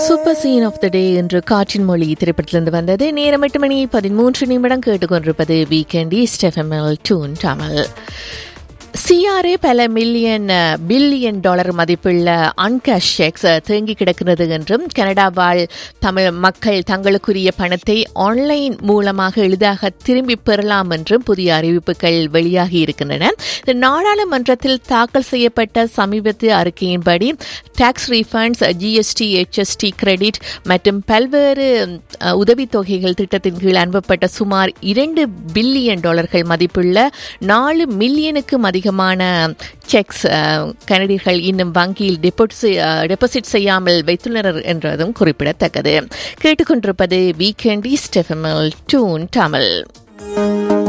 super scene of the day என்று காற்றின் மொழி திரைப்படத்திலிருந்து வந்தது நேரம் எட்டு மணி பதிமூன்று நிமிடம் கேட்டுக்கொண்டிருப்பது வீக்கெண்ட் ஈஸ்ட் எஃப்எம்எல் டூன் தமிழ் சிஆர்ஏ பல மில்லியன் பில்லியன் டாலர் மதிப்புள்ள அன்கேஷ் செக்ஸ் தேங்கி கிடக்கிறது என்றும் கனடா வாழ் தமிழ் மக்கள் தங்களுக்குரிய பணத்தை ஆன்லைன் மூலமாக எளிதாக திரும்பி பெறலாம் என்றும் புதிய அறிவிப்புகள் வெளியாகி இருக்கின்றன இந்த நாடாளுமன்றத்தில் தாக்கல் செய்யப்பட்ட சமீபத்திய அறிக்கையின்படி tax refunds GST HST credit மற்றும் பல்வேறு உதவித்தொகைகள் திட்டத்தின் கீழ் அனுப்பப்பட்ட சுமார் இரண்டு பில்லியன் டாலர்கள் மதிப்புள்ள நாலு மில்லியனுக்கும் அதிகமான செக்ஸ் கனடியர்கள் இன்னும் வங்கியில் டெபாசிட் செய்யாமல் வைத்துள்ளனர் என்றதும் குறிப்பிடத்தக்கது கேட்டுக்கொண்டிருப்பது வீக்கெண்ட் ஈஸ்ட் எஃப்எம்எல் டூன் தமிழ்